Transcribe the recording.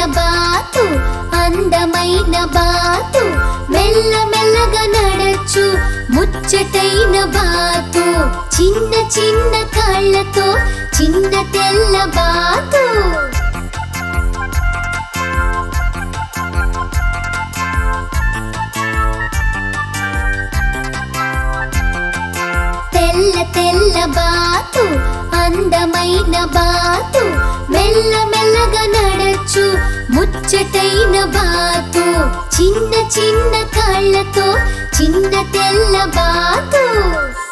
బాతు అందమైన బాతు మెల్ల మెల్లగా నడచు ముచ్చటైన బాతు చిన్న చిన్న కాళ్ళతో చిన్న తెల్ల బాతు తెల్ల తెల్ల బాతు అందమైన బాతు మెల్ల మెల్లగా నడచు ముచ్చటైన బాతు చిన్న చిన్న కాళ్ళతో చిన్న తెల్ల బాతు